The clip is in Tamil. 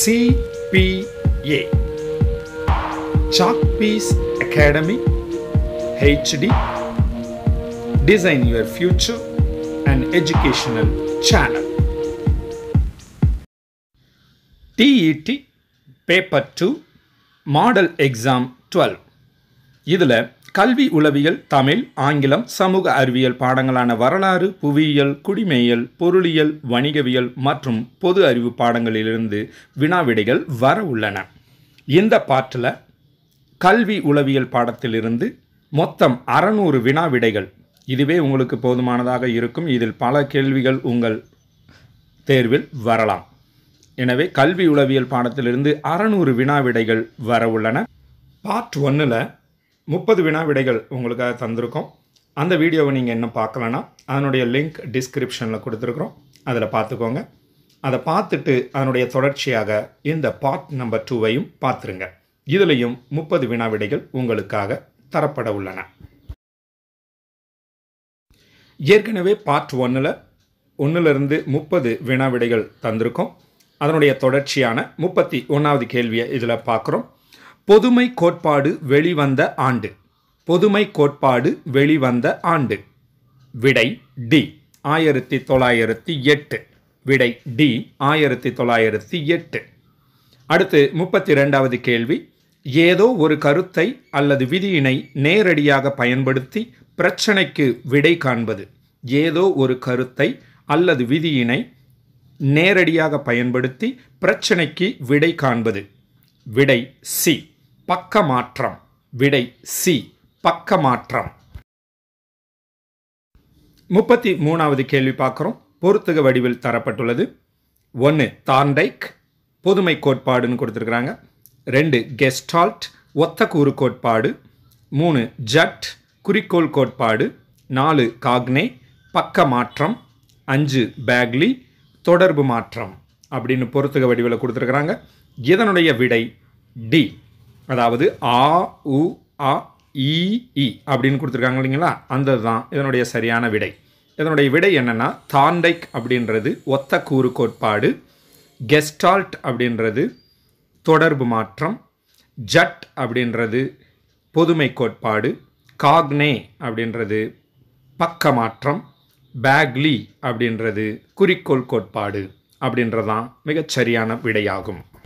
CPA chalkpiece academy HD design your future and educational channel TET paper two model exam twelve இதில் கல்வி உளவியல் தமிழ் ஆங்கிலம் சமூக அறிவியல் பாடங்களான வரலாறு புவியியல் குடிமையியல் பொருளியல் வணிகவியல் மற்றும் பொது அறிவு பாடங்களிலிருந்து வினாவிடைகள் வர உள்ளன இந்த பாட்டில் கல்வி உளவியல் பாடத்திலிருந்து மொத்தம் அறநூறு வினாவிடைகள் இதுவே உங்களுக்கு போதுமானதாக இருக்கும் இதில் பல கேள்விகள் உங்கள் தேர்வில் வரலாம் எனவே கல்வி உளவியல் பாடத்திலிருந்து அறநூறு வினாவிடைகள் வர உள்ளன பார்ட் ஒன்னில் முப்பது வினாவிடைகள் உங்களுக்காக தந்திருக்கோம் அந்த வீடியோவை நீங்கள் என்ன பார்க்கலன்னா அதனுடைய லிங்க் டிஸ்கிரிப்ஷனில் கொடுத்துருக்குறோம் அதில் பார்த்துக்கோங்க அதை பார்த்துட்டு அதனுடைய தொடர்ச்சியாக இந்த பார்ட் நம்பர் டூவையும் பார்த்துருங்க இதுலேயும் முப்பது வினாவிடைகள் உங்களுக்காக தரப்பட உள்ளன ஏற்கனவே பார்ட் ஒன்னில் ஒன்றிலிருந்து முப்பது வினாவிடைகள் தந்திருக்கோம் அதனுடைய தொடர்ச்சியான முப்பத்தி ஒன்றாவது கேள்வியை இதில் பார்க்குறோம் பொதுமை கோட்பாடு வெளிவந்த ஆண்டு பொதுமை கோட்பாடு வெளிவந்த ஆண்டு விடை டி ஆயிரத்தி தொள்ளாயிரத்தி எட்டு விடை டி ஆயிரத்தி தொள்ளாயிரத்தி எட்டு அடுத்து முப்பத்தி ரெண்டாவது கேள்வி ஏதோ ஒரு கருத்தை அல்லது விதியினை நேரடியாக பயன்படுத்தி பிரச்சனைக்கு விடை காண்பது ஏதோ ஒரு கருத்தை அல்லது விதியினை நேரடியாக பயன்படுத்தி பிரச்சனைக்கு விடை காண்பது விடை சி பக்கமாற்றம் விடை சி பக்கமாற்றம் முப்பத்தி மூணாவது கேள்வி பார்க்குறோம் பொறுத்துக வடிவில் தரப்பட்டுள்ளது ஒன்று தாண்டைக் பொதுமை கோட்பாடுன்னு கொடுத்துருக்குறாங்க ரெண்டு கெஸ்டால்ட் ஒத்த கூறு கோட்பாடு மூணு ஜட் குறிக்கோள் கோட்பாடு நாலு காக்னே பக்க மாற்றம் அஞ்சு பேக்லி தொடர்பு மாற்றம் அப்படின்னு பொறுத்துக வடிவில் கொடுத்துருக்குறாங்க இதனுடைய விடை டி அதாவது ஆ உ அ இ இ அப்படின்னு கொடுத்துருக்காங்க இல்லைங்களா அந்த தான் இதனுடைய சரியான விடை இதனுடைய விடை என்னென்னா தாண்டைக் அப்படின்றது ஒத்த கூறு கோட்பாடு கெஸ்டால்ட் அப்படின்றது தொடர்பு மாற்றம் ஜட் அப்படின்றது பொதுமை கோட்பாடு காக்னே அப்படின்றது பக்க மாற்றம் பேக்லி அப்படின்றது குறிக்கோள் கோட்பாடு அப்படின்றதான் மிகச்சரியான விடையாகும்